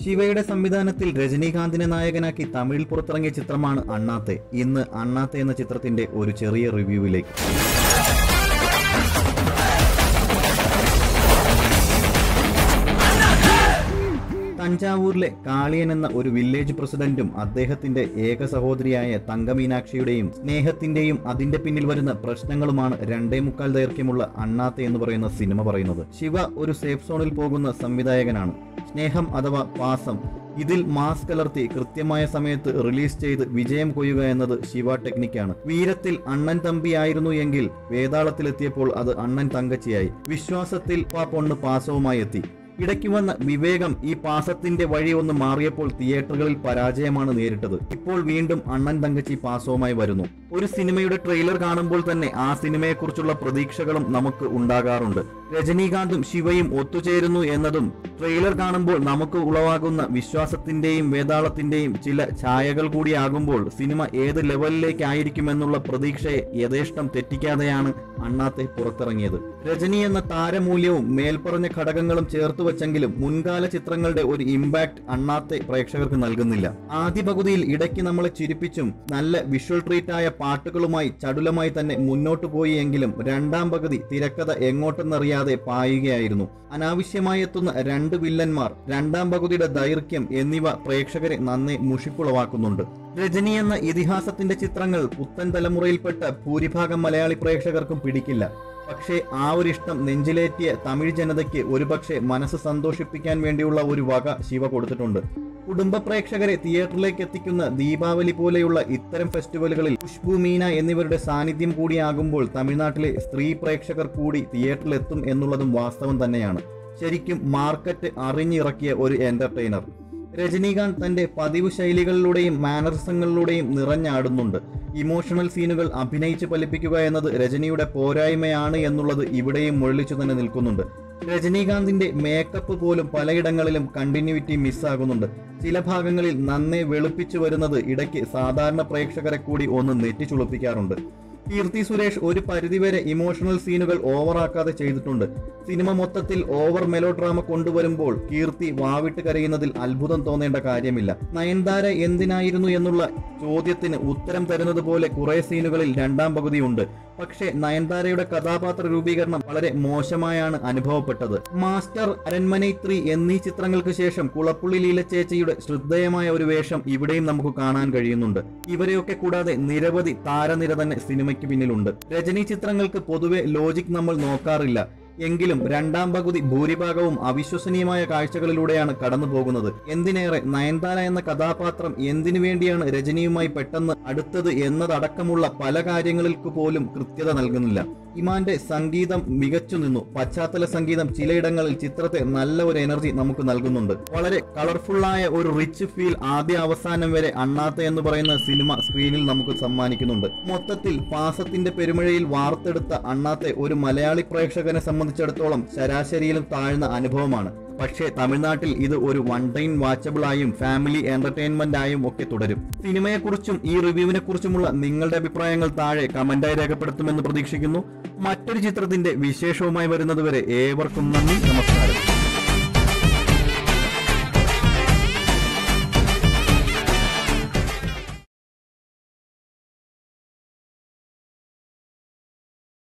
ശിവയുടെ സംവിധാനത്തിൽ രജനീകാന്തിനെ നായകനാക്കി തമിഴിൽ പുറത്തിറങ്ങിയ ചിത്രമാണ് അണ്ണാത്തെ ഇന്ന് അണ്ണാത്തെ എന്ന ചിത്രത്തിന്റെ ഒരു ചെറിയ റിവ്യൂവിലേക്ക് തഞ്ചാവൂരിലെ കാളിയൻ എന്ന ഒരു വില്ലേജ് പ്രസിഡന്റും അദ്ദേഹത്തിന്റെ ഏക സഹോദരിയായ തങ്കമീനാക്ഷിയുടെയും സ്നേഹത്തിന്റെയും അതിന്റെ പിന്നിൽ വരുന്ന പ്രശ്നങ്ങളുമാണ് രണ്ടേ മുക്കാൽ ദൈർഘ്യമുള്ള അണ്ണാത്തെ എന്ന് പറയുന്ന സിനിമ പറയുന്നത് ശിവ ഒരു സേഫ് സോണിൽ പോകുന്ന സംവിധായകനാണ് സ്നേഹം അഥവാ പാസം ഇതിൽ മാസ് കലർത്തി കൃത്യമായ സമയത്ത് റിലീസ് ചെയ്ത് വിജയം കൊയ്യുക എന്നത് ശിവ ടെക്നിക്കാണ് വീരത്തിൽ അണ്ണൻ തമ്പിയായിരുന്നു എങ്കിൽ വേതാളത്തിലെത്തിയപ്പോൾ അത് അണ്ണൻ തങ്കച്ചിയായി വിശ്വാസത്തിൽ പാ പൊണ്ണ് പാസവുമായി എത്തി ഇടയ്ക്ക് വന്ന വിവേകം ഈ പാസത്തിന്റെ വഴി ഒന്ന് മാറിയപ്പോൾ തിയേറ്ററുകളിൽ പരാജയമാണ് നേരിട്ടത് ഇപ്പോൾ വീണ്ടും അണ്ണൻ തങ്കച്ചി പാസവുമായി വരുന്നു ഒരു സിനിമയുടെ ട്രെയിലർ കാണുമ്പോൾ തന്നെ ആ സിനിമയെക്കുറിച്ചുള്ള പ്രതീക്ഷകളും നമുക്ക് ഉണ്ടാകാറുണ്ട് രജനീകാന്തും ശിവയും ഒത്തുചേരുന്നു എന്നതും ട്രെയിലർ കാണുമ്പോൾ നമുക്ക് ഉളവാകുന്ന വിശ്വാസത്തിന്റെയും വേതാളത്തിന്റെയും ചില ഛായകൾ കൂടിയാകുമ്പോൾ സിനിമ ഏത് ലെവലിലേക്കായിരിക്കുമെന്നുള്ള പ്രതീക്ഷയെ യഥേഷ്ടം തെറ്റിക്കാതെയാണ് അണ്ണാത്തെ പുറത്തിറങ്ങിയത് രജനി എന്ന താരമൂല്യവും മേൽപ്പറഞ്ഞ ഘടകങ്ങളും ചേർത്ത് വച്ചെങ്കിലും മുൻകാല ചിത്രങ്ങളുടെ ഒരു ഇമ്പാക്ട് അണ്ണാത്തെ പ്രേക്ഷകർക്ക് നൽകുന്നില്ല ആദ്യ പകുതിയിൽ ഇടയ്ക്ക് നമ്മളെ ചിരിപ്പിച്ചും നല്ല വിഷ്വൽ ട്രീറ്റ് ആയ പാട്ടുകളുമായി ചടുലമായി തന്നെ മുന്നോട്ടു പോയി എങ്കിലും രണ്ടാം പകുതി തിരക്കഥ എങ്ങോട്ടെന്നറിയാതെ പായുകയായിരുന്നു അനാവശ്യമായി എത്തുന്ന രണ്ട് വില്ലന്മാർ രണ്ടാം പകുതിയുടെ ദൈർഘ്യം എന്നിവ പ്രേക്ഷകരെ നന്നെ മുഷിപ്പുളവാക്കുന്നുണ്ട് രജനി എന്ന ഇതിഹാസത്തിന്റെ ചിത്രങ്ങൾ പുത്തൻ തലമുറയിൽപ്പെട്ട ഭൂരിഭാഗം മലയാളി പ്രേക്ഷകർക്കും പിടിക്കില്ല പക്ഷേ ആ ഒരു ഇഷ്ടം നെഞ്ചിലേറ്റിയ തമിഴ് ജനതയ്ക്ക് ഒരുപക്ഷെ മനസ്സ് സന്തോഷിപ്പിക്കാൻ വേണ്ടിയുള്ള ഒരു വക ശിവ കൊടുത്തിട്ടുണ്ട് കുടുംബ പ്രേക്ഷകരെ തിയേറ്ററിലേക്ക് എത്തിക്കുന്ന ദീപാവലി പോലെയുള്ള ഇത്തരം ഫെസ്റ്റിവലുകളിൽ ഖുഷ്ബു മീന എന്നിവരുടെ സാന്നിധ്യം കൂടിയാകുമ്പോൾ തമിഴ്നാട്ടിലെ സ്ത്രീ പ്രേക്ഷകർ കൂടി തിയേറ്ററിൽ എത്തും എന്നുള്ളതും വാസ്തവം തന്നെയാണ് ശരിക്കും മാർക്കറ്റ് അറിഞ്ഞിറക്കിയ ഒരു എന്റർടൈനർ രജനീകാന്ത് തന്റെ പതിവ് ശൈലികളിലൂടെയും മാനറിസങ്ങളിലൂടെയും നിറഞ്ഞാടുന്നുണ്ട് ഇമോഷണൽ സീനുകൾ അഭിനയിച്ച് ഫലിപ്പിക്കുക എന്നത് രജനിയുടെ പോരായ്മയാണ് എന്നുള്ളത് ഇവിടെയും മുരളിച്ചു തന്നെ നിൽക്കുന്നുണ്ട് രജനീകാന്തിന്റെ മേക്കപ്പ് പോലും പലയിടങ്ങളിലും കണ്ടിന്യൂറ്റി മിസ്സാകുന്നുണ്ട് ചില ഭാഗങ്ങളിൽ നന്നെ വെളുപ്പിച്ചു വരുന്നത് ഇടയ്ക്ക് സാധാരണ പ്രേക്ഷകരെ കൂടി ഒന്ന് നെറ്റിച്ചുളുപ്പിക്കാറുണ്ട് കീർത്തി സുരേഷ് ഒരു പരിധിവരെ ഇമോഷണൽ സീനുകൾ ഓവറാക്കാതെ ചെയ്തിട്ടുണ്ട് സിനിമ മൊത്തത്തിൽ ഓവർ മെലോ ഡ്രാമ കൊണ്ടുവരുമ്പോൾ കീർത്തി വാവിട്ട് കരയുന്നതിൽ അത്ഭുതം തോന്നേണ്ട കാര്യമില്ല നയൻതാര എന്തിനായിരുന്നു എന്നുള്ള ചോദ്യത്തിന് ഉത്തരം തരുന്നത് പോലെ കുറെ സീനുകളിൽ രണ്ടാം പകുതിയുണ്ട് പക്ഷേ നയൻതാരയുടെ കഥാപാത്ര രൂപീകരണം വളരെ മോശമായാണ് അനുഭവപ്പെട്ടത് മാസ്റ്റർ അരൺമനൈത്രി എന്നീ ചിത്രങ്ങൾക്ക് ശേഷം കുളപ്പുള്ളി ലീലച്ചേച്ചിയുടെ ശ്രദ്ധേയമായ ഒരു വേഷം ഇവിടെയും നമുക്ക് കാണാൻ കഴിയുന്നുണ്ട് ഇവരെയൊക്കെ കൂടാതെ നിരവധി താരനിര തന്നെ സിനിമയ്ക്ക് പിന്നിലുണ്ട് രജനി ചിത്രങ്ങൾക്ക് പൊതുവെ ലോജിക് നമ്മൾ നോക്കാറില്ല എങ്കിലും രണ്ടാം പകുതി ഭൂരിഭാഗവും അവിശ്വസനീയമായ കാഴ്ചകളിലൂടെയാണ് കടന്നു പോകുന്നത് എന്തിനേറെ നയൻതാര എന്ന കഥാപാത്രം എന്തിനു വേണ്ടിയാണ് രജനിയുമായി പെട്ടെന്ന് അടുത്തത് എന്നതടക്കമുള്ള പല കാര്യങ്ങൾക്ക് പോലും കൃത്യത നൽകുന്നില്ല ഇമാന്റെ സംഗീതം മികച്ചു നിന്നു പശ്ചാത്തല സംഗീതം ചിലയിടങ്ങളിൽ ചിത്രത്തെ നല്ല ഒരു എനർജി നമുക്ക് നൽകുന്നുണ്ട് വളരെ കളർഫുള്ളായ ഒരു റിച്ച് ഫീൽ ആദ്യ അവസാനം വരെ അണ്ണാത്ത എന്ന് പറയുന്ന സിനിമ സ്ക്രീനിൽ നമുക്ക് സമ്മാനിക്കുന്നുണ്ട് മൊത്തത്തിൽ പാസത്തിന്റെ പെരുമഴയിൽ വാർത്തെടുത്ത അണ്ണാത്തെ ഒരു മലയാളി പ്രേക്ഷകനെ സംബന്ധിച്ചിടത്തോളം ശരാശരിയിലും താഴ്ന്ന അനുഭവമാണ് പക്ഷേ തമിഴ്നാട്ടിൽ ഇത് ഒരു വൺ ടൈം വാച്ചബിൾ ആയും ഫാമിലി എന്റർടൈൻമെന്റ് ആയും ഒക്കെ തുടരും സിനിമയെക്കുറിച്ചും ഈ റിവ്യൂവിനെ കുറിച്ചുമുള്ള നിങ്ങളുടെ അഭിപ്രായങ്ങൾ താഴെ കമന്റായി രേഖപ്പെടുത്തുമെന്ന് പ്രതീക്ഷിക്കുന്നു മറ്റൊരു ചിത്രത്തിന്റെ വിശേഷവുമായി വരുന്നതുവരെ ഏവർക്കും നന്ദി നമസ്കാരം